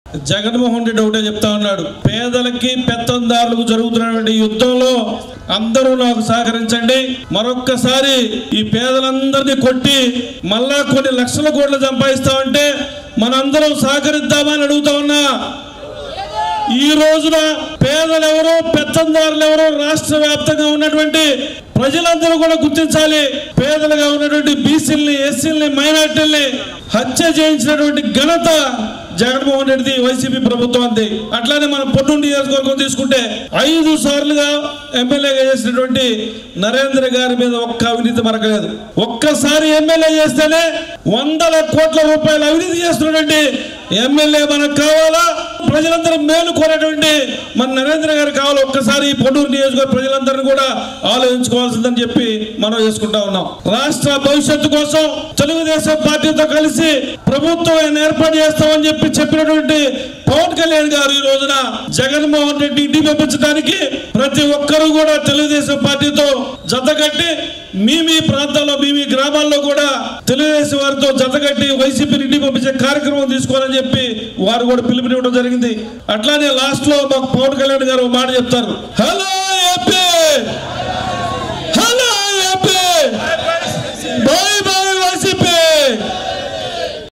జగన్మోహన్ రెడ్డి ఒకటే చెప్తా ఉన్నాడు పేదలకి పెత్తందారులకు జరుగుతున్నటువంటి యుద్ధంలో అందరూ నాకు సహకరించండి మరొక్కసారి ఈ పేదలందరినీ కొట్టి మళ్ళా కొన్ని లక్షల కోట్లు సంపాదిస్తామంటే మనందరం సహకరిద్దామని అడుగుతా ఉన్నా ఈ రోజున పేదలు ఎవరో పెత్తందారులు ఎవరో రాష్ట్ర వ్యాప్తంగా ఉన్నటువంటి ప్రజలందరూ కూడా గుర్తించాలి పేదలుగా ఉన్నటువంటి బీసీల్ని ఎస్సీల్ని మైనార్టీల్ని హత్య చేయించినటువంటి ఘనత జగన్మోహన్ రెడ్డి వైసీపీ ప్రభుత్వం అంది అట్లానే మన పొన్నూరు నియోజకవర్గం తీసుకుంటే ఐదు సార్లుగా ఎమ్మెల్యేగా చేసినటువంటి నరేంద్ర గారి మీద ఒక్క అవినీతి మరకలేదు ఒక్కసారి ఎమ్మెల్యే చేస్తేనే వందల కోట్ల రూపాయలు అవినీతి చేస్తున్నటువంటి ఎమ్మెల్యే మనకు కావాలా ప్రజలందరూ మేలు కోరేటువంటి మన నరేంద్ర గారు కావాలి ఒక్కసారి ఈ పొన్నూరు నియోజకవర్గ ప్రజలందరినీ కూడా ఆలోచించుకోవాల్సిందని చెప్పి మనం చేసుకుంటా ఉన్నాం రాష్ట్ర భవిష్యత్తు కోసం తెలుగుదేశం పార్టీతో కలిసి ప్రభుత్వం ఏర్పాటు చేస్తామని చెప్పి చెప్పినటువంటి పవన్ కళ్యాణ్ గారు ఈ రోజున జగన్మోహన్ రెడ్డి ఇంటికి పంపించడానికి ప్రతి ఒక్కరూ కూడా తెలుగుదేశం పార్టీతో జతకట్టి మీ మీ ప్రాంతాల్లో మీ మీ గ్రామాల్లో కూడా తెలుగుదేశం వారితో జతకట్టి వైసీపీని ఇంటికి పంపించే కార్యక్రమం తీసుకోవాలని చెప్పి వారు కూడా పిలుపునివ్వడం జరిగింది అట్లానే లాస్ట్ లో మాకు పవన్ కళ్యాణ్ గారు ఒక మాట చెప్తారు హలో